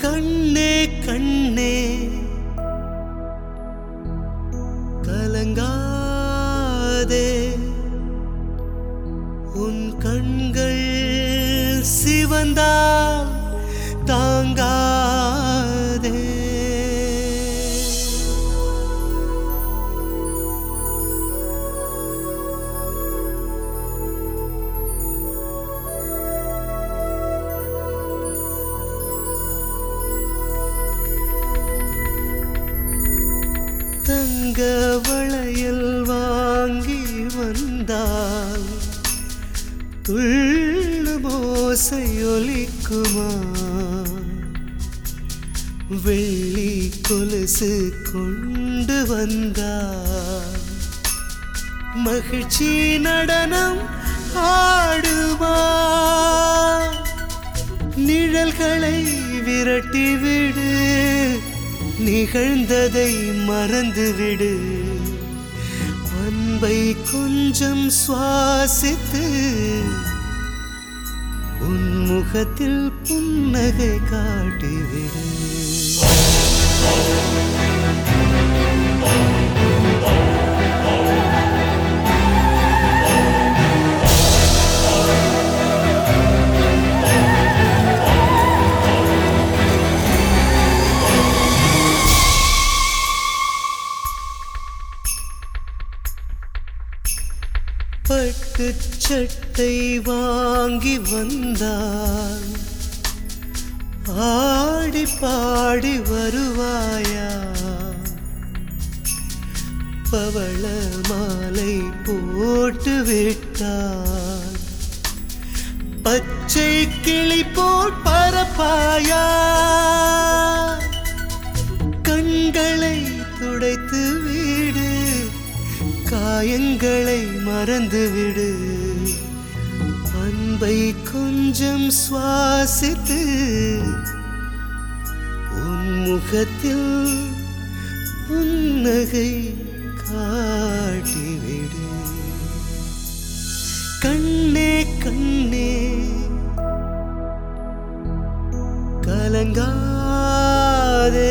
கண்ணே கண்ணே கலங்காதே உன் கண்கள் சிவந்தா தாங்காதே தங்க வளையல் வாங்கி வந்தால் துள்ளு மோசையொலிக்குமா வெள்ளி கொலுசு கொண்டு வந்தால் மகிழ்ச்சி நடனம் ஆடுமா நிழல்களை விரட்டிவிடு நிகழ்ந்ததை மறந்துவிடு அன்பை கொஞ்சம் சுவாசித்து உன் முகத்தில் புன்னகை காட்டிவிடு பட்டு சட்டை வாங்கி வந்தால் ஆடி பாடி வருவாயா பவள மாலை போட்டு விட்டால் பச்சை கிளி போல் பரப்பாயா கண்களை துடைத்து விடு காயங்களை மறந்துவிடு அன்பை கொஞ்சம் சுவாசித்து உன் முகத்தில் புன்னகை காட்டிவிடு கண்ணே கண்ணே கலங்காதே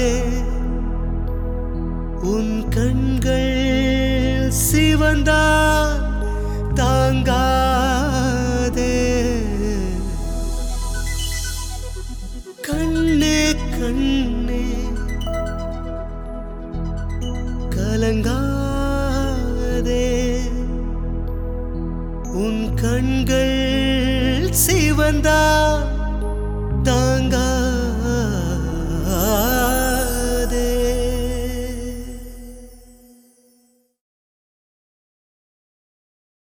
உன் கண்கள் சிவந்தா தாங்காதே கண்ணே கண்ணே கலங்காதே உன் கண்கள் சிவந்தா